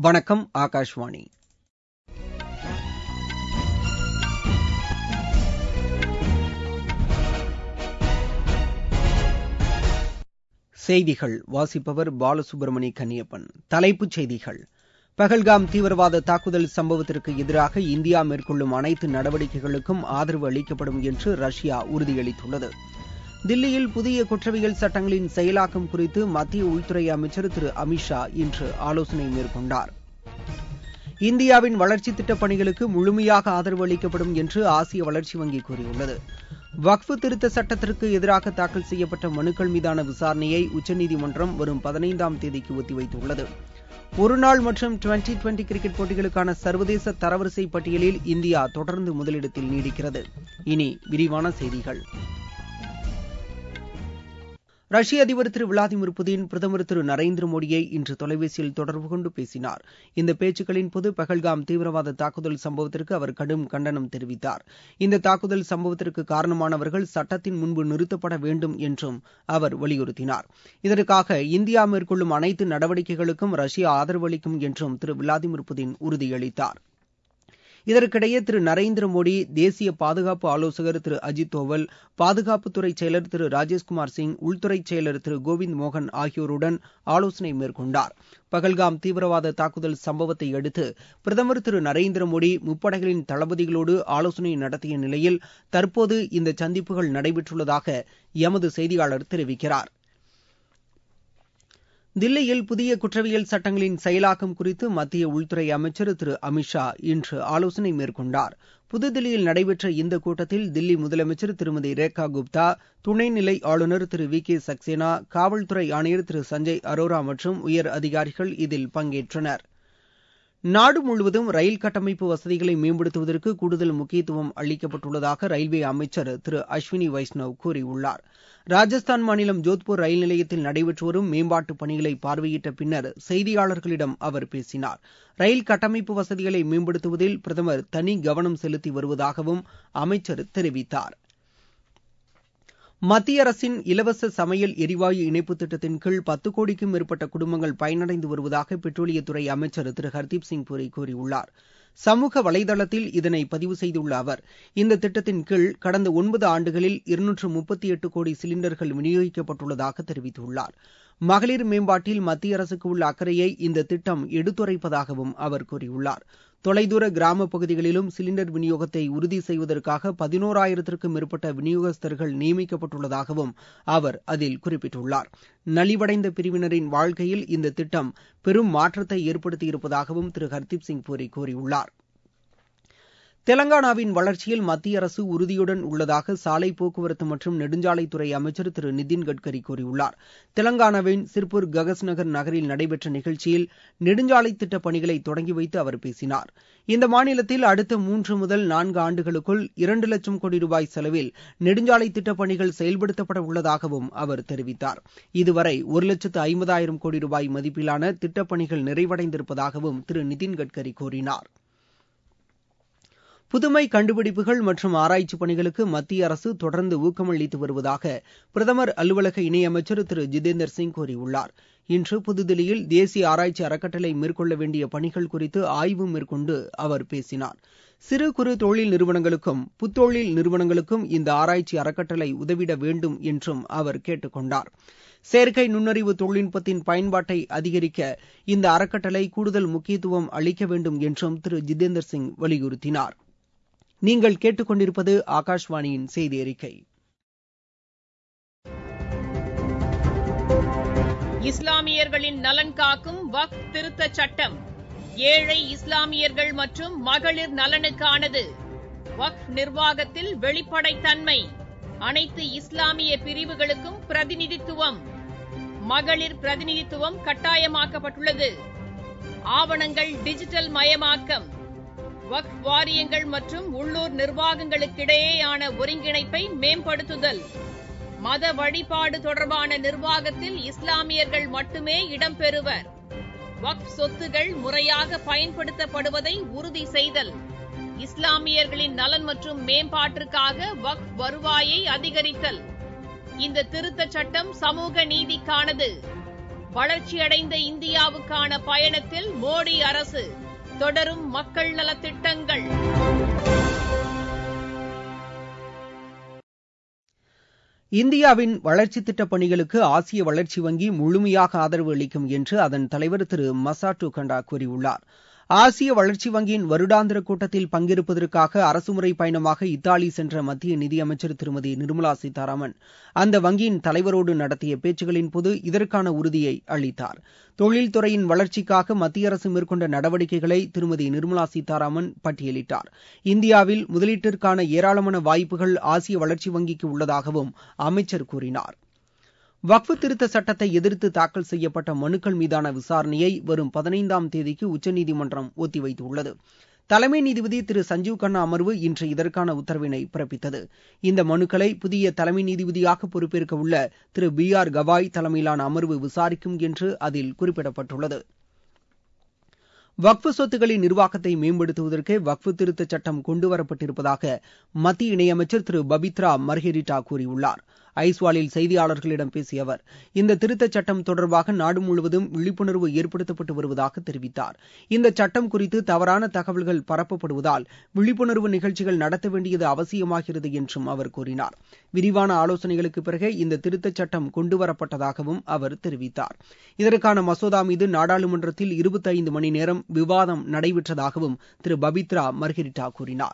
வணக்கம் ஆகாஷ்வாணி செய்திகள் வாசிப்பவர் பாலசுப்ரமணி கன்னியப்பன் தலைப்புச் செய்திகள் பகல்காம் தீவிரவாத தாக்குதல் சம்பவத்திற்கு எதிராக இந்தியா மேற்கொள்ளும் அனைத்து நடவடிக்கைகளுக்கும் ஆதரவு அளிக்கப்படும் என்று ரஷ்யா உறுதியளித்துள்ளது தில்லியில் புதிய குற்றவியல் சட்டங்களின் செயலாக்கம் குறித்து மத்திய உள்துறை அமைச்சர் திரு அமித் ஷா இன்று ஆலோசனை மேற்கொண்டார் இந்தியாவின் வளர்ச்சித் திட்டப் பணிகளுக்கு முழுமையாக ஆதரவு அளிக்கப்படும் என்று ஆசிய வளர்ச்சி வங்கி கூறியுள்ளது வக்ஃபு திருத்த சட்டத்திற்கு எதிராக தாக்கல் செய்யப்பட்ட மனுக்கள் மீதான விசாரணையை உச்சநீதிமன்றம் வரும் பதினைந்தாம் தேதிக்கு ஒத்திவைத்துள்ளது ஒருநாள் மற்றும் டுவெண்டி டுவெண்டி கிரிக்கெட் போட்டிகளுக்கான சர்வதேச தரவரிசை பட்டியலில் இந்தியா தொடர்ந்து முதலிடத்தில் நீடிக்கிறது இனி விரிவான செய்திகள் ரஷ்ய அதிபர் திரு விளாடிமிர் புதின் பிரதமர் திரு நரேந்திர மோடியை இன்று தொலைபேசியில் தொடர்பு கொண்டு பேசினார் இந்த பேச்சுக்களின் போது பகல்காம் தீவிரவாத தாக்குதல் சம்பவத்திற்கு அவர் கடும் கண்டனம் தெரிவித்தார் இந்த தாக்குதல் சம்பவத்திற்கு காரணமானவர்கள் சட்டத்தின் முன்பு நிறுத்தப்பட வேண்டும் என்றும் அவர் வலியுறுத்தினார் இதற்காக இந்தியா மேற்கொள்ளும் அனைத்து நடவடிக்கைகளுக்கும் ரஷ்யா ஆதரவு அளிக்கும் என்றும் திரு விளாடிமிர் புதின் உறுதியளித்தார் இதற்கிடையே திரு நரேந்திர மோடி தேசிய பாதுகாப்பு ஆலோசகர் திரு அஜித் தோவல் பாதுகாப்புத்துறை செயலர் திரு ராஜேஷ்குமார் சிங் உள்துறை செயலர் திரு கோவிந்த் மோகன் ஆகியோருடன் ஆலோசனை மேற்கொண்டார் பகல்காம் தீவிரவாத தாக்குதல் சம்பவத்தை அடுத்து பிரதமர் திரு நரேந்திர மோடி முப்படைகளின் தளபதிகளோடு ஆலோசனை நடத்திய நிலையில் தற்போது இந்த சந்திப்புகள் நடைபெற்றுள்ளதாக எமது செய்தியாளர் தெரிவிக்கிறார் தில்லியில் புதிய குற்றவியல் சட்டங்களின் செயலாக்கம் குறித்து மத்திய உள்துறை அமைச்சர் திரு அமித் ஷா இன்று ஆலோசனை மேற்கொண்டார் புதுதில்லியில் நடைபெற்ற இந்த கூட்டத்தில் தில்லி முதலமைச்சர் திருமதி ரேகா குப்தா துணைநிலை ஆளுநர் திரு வி கே சக்சேனா காவல்துறை ஆணையர் திரு சஞ்சய் அரோரா மற்றும் உயர் அதிகாரிகள் இதில் பங்கேற்றனர் நாடு முழுவதும் ரயில் கட்டமைப்பு வசதிகளை மேம்படுத்துவதற்கு கூடுதல் முக்கியத்துவம் அளிக்கப்பட்டுள்ளதாக ரயில்வே அமைச்சர் திரு அஸ்வினி வைஷ்ணவ் கூறியுள்ளார் ராஜஸ்தான் மாநிலம் ஜோத்பூர் ரயில் நிலையத்தில் நடைபெற்று வரும் மேம்பாட்டு பணிகளை பார்வையிட்ட பின்னர் செய்தியாளர்களிடம் அவர் பேசினார் ரயில் கட்டமைப்பு வசதிகளை மேம்படுத்துவதில் பிரதமர் தனி கவனம் செலுத்தி வருவதாகவும் அமைச்சர் தெரிவித்தார் மத்திய அரசின் இலவச சமையல் எரிவாயு இணைப்பு திட்டத்தின் கீழ் பத்து கோடிக்கும் மேற்பட்ட குடும்பங்கள் பயனடைந்து வருவதாக பெட்ரோலியத்துறை அமைச்சர் திரு ஹர்தீப் சிங் பூரி கூறியுள்ளார் சமூக வலைதளத்தில் இதனை பதிவு செய்துள்ள அவர் இந்த திட்டத்தின் கீழ் கடந்த ஒன்பது ஆண்டுகளில் இருநூற்று முப்பத்தி எட்டு கோடி சிலிண்டர்கள் விநியோகிக்கப்பட்டுள்ளதாக தெரிவித்துள்ளார் மகளிர் மேம்பாட்டில் மத்திய அரசுக்கு உள்ள அக்கறையை இந்த திட்டம் எடுத்துரைப்பதாகவும் அவர் கூறியுள்ளார் தொலைதூர கிராம பகுதிகளிலும் சிலிண்டர் விநியோகத்தை உறுதி செய்வதற்காக பதினோராயிரத்திற்கும் மேற்பட்ட விநியோகஸ்தர்கள் நியமிக்கப்பட்டுள்ளதாகவும் அவர் அதில் குறிப்பிட்டுள்ளார் நலிவடைந்த பிரிவினரின் வாழ்க்கையில் இந்த திட்டம் பெரும் மாற்றத்தை ஏற்படுத்தியிருப்பதாகவும் திரு ஹர்தீப் சிங் பூரி கூறியுள்ளார் தெலங்கானாவின் வளர்ச்சியில் மத்திய அரசு உறுதியுடன் உள்ளதாக சாலை போக்குவரத்து மற்றும் நெடுஞ்சாலைத்துறை அமைச்சர் திரு நிதின் கட்கரி கூறியுள்ளார் தெலங்கானாவின் சிர்பூர் ககஸ் நகர் நகரில் நடைபெற்ற நிகழ்ச்சியில் நெடுஞ்சாலை திட்டப் பணிகளை தொடங்கி வைத்து அவர் பேசினார் இந்த மாநிலத்தில் அடுத்த மூன்று முதல் நான்கு ஆண்டுகளுக்குள் இரண்டு லட்சம் கோடி ரூபாய் செலவில் நெடுஞ்சாலை திட்டப் பணிகள் செயல்படுத்தப்பட உள்ளதாகவும் அவர் தெரிவித்தார் இதுவரை ஒரு லட்சத்து ஐம்பதாயிரம் கோடி ரூபாய் மதிப்பிலான திட்டப் பணிகள் நிறைவடைந்திருப்பதாகவும் திரு நிதின் கட்கரி கூறினார் புதுமை கண்டுபிடிப்புகள் மற்றும் ஆராய்ச்சி பணிகளுக்கு மத்திய அரசு தொடர்ந்து ஊக்கமளித்து வருவதாக பிரதமர் அலுவலக இணையமைச்சர் திரு ஜிதேந்தர் சிங் கூறியுள்ளார் இன்று புதுதில்லியில் தேசிய ஆராய்ச்சி அறக்கட்டளை மேற்கொள்ள வேண்டிய பணிகள் குறித்து ஆய்வு மேற்கொண்டு அவர் பேசினார் சிறு குறு தொழில் நிறுவனங்களுக்கும் புத்தொழில் நிறுவனங்களுக்கும் இந்த ஆராய்ச்சி அறக்கட்டளை உதவிட வேண்டும் என்றும் அவர் கேட்டுக் கொண்டார் செயற்கை நுண்ணறிவு தொழில்நுட்பத்தின் பயன்பாட்டை அதிகரிக்க இந்த அறக்கட்டளை கூடுதல் முக்கியத்துவம் அளிக்க வேண்டும் என்றும் திரு ஜிதேந்தர் சிங் வலியுறுத்தினார் நீங்கள் கேட்டுக்கொண்டிருப்பது ஆகாஷ்வாணியின் செய்தி அறிக்கை இஸ்லாமியர்களின் நலன் காக்கும் வக் திருத்த சட்டம் ஏழை இஸ்லாமியர்கள் மற்றும் மகளிர் நலனுக்கானது வக் நிர்வாகத்தில் வெளிப்படைத்தன்மை அனைத்து இஸ்லாமிய பிரிவுகளுக்கும் பிரதிநிதித்துவம் மகளிர் பிரதிநிதித்துவம் கட்டாயமாக்கப்பட்டுள்ளது ஆவணங்கள் டிஜிட்டல் மயமாக்கம் வக்ஃப் வாரியங்கள் மற்றும் உள்ளூர் நிர்வாகங்களுக்கிடையேயான ஒருங்கிணைப்பை மேம்படுத்துதல் மத வழிபாடு தொடர்பான நிர்வாகத்தில் இஸ்லாமியர்கள் மட்டுமே இடம்பெறுவர் வக்ஃப் சொத்துகள் முறையாக பயன்படுத்தப்படுவதை உறுதி செய்தல் இஸ்லாமியர்களின் நலன் மற்றும் மேம்பாட்டிற்காக வக்ஃப் வருவாயை அதிகரித்தல் இந்த திருத்தச் சட்டம் சமூக நீதிக்கானது வளர்ச்சியடைந்த இந்தியாவுக்கான பயணத்தில் மோடி அரசு தொடரும் மக்கள் நலத்திட்டங்கள் இந்தியாவின் வளர்ச்சித் திட்டப் பணிகளுக்கு ஆசிய வளர்ச்சி வங்கி முழுமையாக ஆதரவு அளிக்கும் என்று அதன் தலைவர் திரு மசாட்டு கண்டா கூறியுள்ளார் ஆசிய வளர்ச்சி வங்கியின் வருடாந்திர கூட்டத்தில் பங்கேற்பதற்காக அரசுமுறை பயணமாக இத்தாலி சென்ற மத்திய நிதியமைச்சர் திருமதி நிர்மலா சீதாராமன் அந்த வங்கியின் தலைவரோடு நடத்திய பேச்சுகளின்போது இதற்கான உறுதியை அளித்தார் தொழில்துறையின் வளர்ச்சிக்காக மத்திய அரசு மேற்கொண்ட நடவடிக்கைகளை திருமதி நிர்மலா சீதாராமன் பட்டியலிட்டார் இந்தியாவில் முதலீட்டிற்கான ஏராளமான வாய்ப்புகள் ஆசிய வளர்ச்சி வங்கிக்கு உள்ளதாகவும் அமைச்சர் கூறினார் வக்ஃபு திருத்த சட்டத்தை எதிர்த்து தாக்கல் செய்யப்பட்ட மனுக்கள் மீதான விசாரணையை வரும் பதினைந்தாம் தேதிக்கு உச்சநீதிமன்றம் ஒத்திவைத்துள்ளது தலைமை நீதிபதி திரு சஞ்சீவ் கண்ணா அமர்வு இன்று இதற்கான உத்தரவினை பிறப்பித்தது இந்த மனுக்களை புதிய தலைமை நீதிபதியாக பொறுப்பேற்க உள்ள திரு பி ஆர் கவாய் தலைமையிலான அமர்வு விசாரிக்கும் என்று அதில் குறிப்பிடப்பட்டுள்ளது வக்ஃபு சொத்துக்களின் நிர்வாகத்தை மேம்படுத்துவதற்கு வக்ஃபு திருத்தச் சட்டம் கொண்டுவரப்பட்டிருப்பதாக மத்திய இணையமைச்சர் திரு பபித்ரா மர்கெரிட்டா கூறியுள்ளார் ஐஸ்வாலில் செய்தியாளர்களிடம் பேசிய அவர் இந்த திருத்தச் சட்டம் தொடர்பாக நாடு முழுவதும் விழிப்புணர்வு ஏற்படுத்தப்பட்டு வருவதாக தெரிவித்தார் இந்த சட்டம் குறித்து தவறான தகவல்கள் பரப்பப்படுவதால் விழிப்புணர்வு நிகழ்ச்சிகள் நடத்த வேண்டியது அவசியமாகிறது என்றும் அவர் கூறினார் விரிவான ஆலோசனைகளுக்கு பிறகு இந்த திருத்தச் சட்டம் கொண்டுவரப்பட்டதாகவும் அவர் தெரிவித்தார் இதற்கான மசோதா மீது நாடாளுமன்றத்தில் இருபத்தைந்து மணி நேரம் விவாதம் நடைபெற்றதாகவும் திரு பபித்ரா மர்கெரிட்டா கூறினார்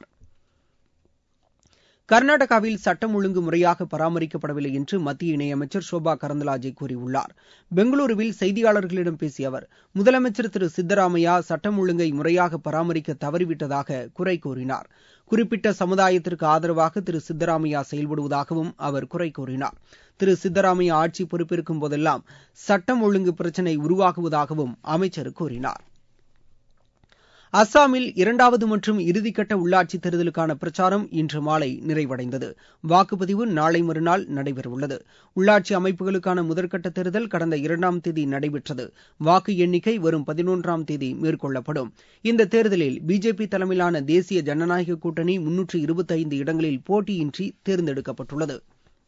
கர்நாடகாவில் சட்டம் ஒழுங்கு முறையாக பராமரிக்கப்படவில்லை என்று மத்திய இணையமைச்சர் ஷோபா கரந்தலாஜே கூறியுள்ளார் பெங்களூருவில் செய்தியாளர்களிடம் பேசிய அவர் முதலமைச்சர் திரு சித்தராமையா சட்டம் ஒழுங்கை முறையாக பராமரிக்க தவறிவிட்டதாக குறை கூறினார் குறிப்பிட்ட சமுதாயத்திற்கு ஆதரவாக திரு சித்தராமையா செயல்படுவதாகவும் அவர் குறை கூறினார் திரு சித்தராமையா ஆட்சி பொறுப்பேற்கும் போதெல்லாம் சட்டம் ஒழுங்கு பிரச்சினை உருவாகுவதாகவும் அமைச்சர் கூறினார் அஸ்ஸாமில் இரண்டாவது மற்றும் இறுதிக்கட்ட உள்ளாட்சித் தேர்தலுக்கான பிரச்சாரம் இன்று மாலை நிறைவடைந்தது வாக்குப்பதிவு நாளை மறுநாள் நடைபெறவுள்ளது உள்ளாட்சி அமைப்புகளுக்கான முதற்கட்ட தேர்தல் கடந்த இரண்டாம் தேதி நடைபெற்றது வாக்கு எண்ணிக்கை வரும் பதினொன்றாம் தேதி மேற்கொள்ளப்படும் இந்த தேர்தலில் பிஜேபி தலைமையிலான தேசிய ஜனநாயக கூட்டணி முன்னூற்று இருபத்தைந்து இடங்களில் போட்டியின்றி தேர்ந்தெடுக்கப்பட்டுள்ளது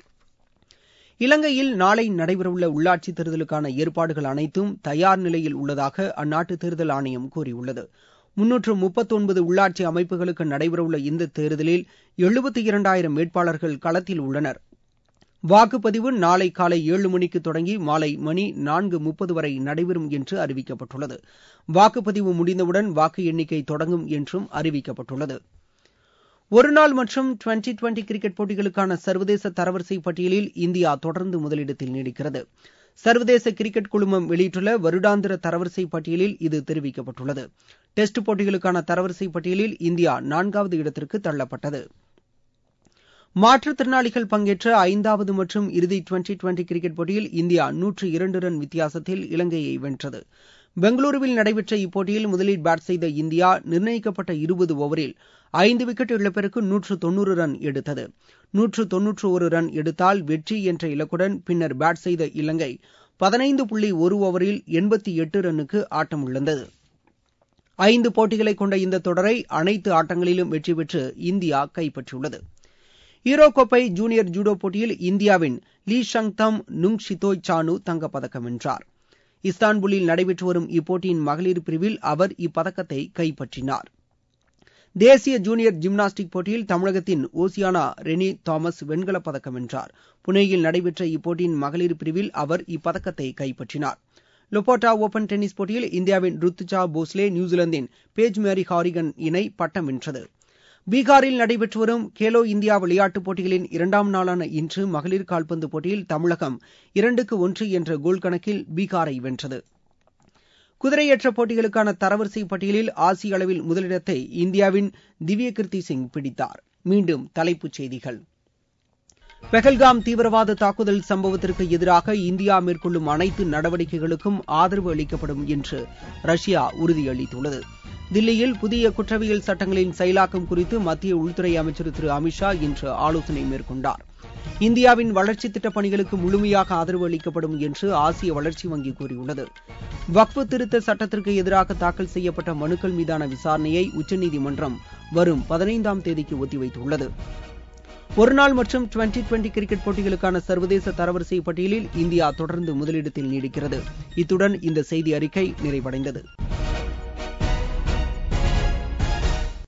இலங்கையில் நாளை நடைபெறவுள்ள உள்ளாட்சித் தேர்தலுக்கான ஏற்பாடுகள் அனைத்தும் தயார் நிலையில் உள்ளதாக அந்நாட்டு தேர்தல் ஆணையம் கூறியுள்ளது முன்னூற்று முப்பத்தொன்பது உள்ளாட்சி அமைப்புகளுக்கு நடைபெறவுள்ள இந்த தேர்தலில் எழுபத்தி இரண்டாயிரம் வேட்பாளர்கள் களத்தில் உள்ளனர் வாக்குப்பதிவு நாளை காலை ஏழு மணிக்கு தொடங்கி மாலை மணி நான்கு முப்பது வரை நடைபெறும் என்று அறிவிக்கப்பட்டுள்ளது வாக்குப்பதிவு முடிந்தவுடன் வாக்கு எண்ணிக்கை தொடங்கும் என்றும் அறிவிக்கப்பட்டுள்ளது ஒருநாள் மற்றும் டுவெண்டி டுவெண்டி கிரிக்கெட் போட்டிகளுக்கான சர்வதேச தரவரிசை பட்டியலில் இந்தியா தொடர்ந்து முதலிடத்தில் நீடிக்கிறது சர்வதேச கிரிக்கெட் குழுமம் வெளியிட்டுள்ள வருடாந்திர தரவரிசை பட்டியலில் இது தெரிவிக்கப்பட்டுள்ளது டெஸ்ட் போட்டிகளுக்கான தரவரிசை பட்டியலில் இந்தியா நான்காவது இடத்திற்கு தள்ளப்பட்டது மாற்றுத்திறனாளிகள் பங்கேற்ற ஐந்தாவது மற்றும் இறுதி டுவெண்டி டுவெண்டி கிரிக்கெட் போட்டியில் இந்தியா நூற்று இரண்டு ரன் வித்தியாசத்தில் இலங்கையை வென்றது பெங்களூருவில் நடைபெற்ற இப்போட்டியில் முதலில் பேட் செய்த இந்தியா நிர்ணயிக்கப்பட்ட இருபது ஓவரில் ஐந்து விக்கெட் இழப்பிற்கு நூற்று தொன்னூறு ரன் எடுத்தது நூற்று தொன்னூற்று ஒரு ரன் எடுத்தால் வெற்றி என்ற இலக்குடன் பின்னர் பேட் செய்த இலங்கை பதினைந்து புள்ளி ஒரு ஓவரில் எண்பத்தி எட்டு ரன்னுக்கு ஆட்டமிழந்தது ஐந்து போட்டிகளை கொண்ட இந்த தொடரை அனைத்து ஆட்டங்களிலும் வெற்றி பெற்று இந்தியா கைப்பற்றியுள்ளது ஹீரோ கோப்பை ஜூனியர் ஜூடோ போட்டியில் இந்தியாவின் லீ ஷங் தம் நுங் ஷிதோய் சானு தங்கப்பதக்கம் வென்றார் இஸ்தான்புல்லில் நடைபெற்று வரும் இப்போட்டியின் மகளிர் பிரிவில் அவர் இப்பதக்கத்தை கைப்பற்றினார் தேசிய ஜூனியர் ஜிம்னாஸ்டிக் போட்டியில் தமிழகத்தின் ஓசியானா ரெனி தாமஸ் வெண்கலப் பதக்கம் வென்றார் புனேயில் நடைபெற்ற இப்போட்டியின் மகளிர் பிரிவில் அவர் இப்பதக்கத்தை கைப்பற்றினார் லொபோட்டா ஓபன் டென்னிஸ் போட்டியில் இந்தியாவின் ருத்துஜா போஸ்லே நியூசிலாந்தின் பேஜ் மேரி ஹாரிகன் இணை பட்டம் வென்றது பீகாரில் நடைபெற்று வரும் கேலோ இந்தியா விளையாட்டுப் போட்டிகளின் இரண்டாம் நாளான இன்று மகளிர் கால்பந்து போட்டியில் தமிழகம் இரண்டுக்கு ஒன்று என்ற கோல் கணக்கில் பீகாரை வென்றது குதிரையேற்ற போட்டிகளுக்கான தரவரிசை பட்டியலில் ஆசிய அளவில் முதலிடத்தை இந்தியாவின் திவ்ய கிருத்தி சிங் பிடித்தார் மீண்டும் தலைப்புச் செய்திகள் பெஹல்காம் தீவிரவாத தாக்குதல் சம்பவத்திற்கு எதிராக இந்தியா மேற்கொள்ளும் அனைத்து நடவடிக்கைகளுக்கும் ஆதரவு அளிக்கப்படும் என்று ரஷ்யா உறுதியளித்துள்ளது தில்லியில் புதிய குற்றவியல் சட்டங்களின் செயலாக்கம் குறித்து மத்திய உள்துறை அமைச்சர் திரு அமித்ஷா இன்று ஆலோசனை மேற்கொண்டார் இந்தியாவின் வளர்ச்சி திட்டப் பணிகளுக்கு முழுமையாக ஆதரவு அளிக்கப்படும் என்று ஆசிய வளர்ச்சி வங்கி கூறியுள்ளது வக்ஃபு திருத்த சட்டத்திற்கு எதிராக தாக்கல் செய்யப்பட்ட மனுக்கள் மீதான விசாரணையை உச்சநீதிமன்றம் வரும் பதினைந்தாம் தேதிக்கு ஒத்திவைத்துள்ளது ஒருநாள் மற்றும் டுவெண்டி டுவெண்டி கிரிக்கெட் போட்டிகளுக்கான சர்வதேச தரவரிசை பட்டியலில் இந்தியா தொடர்ந்து முதலிடத்தில் நீடிக்கிறது இத்துடன் இந்த செய்தி அறிக்கை நிறைவடைந்தது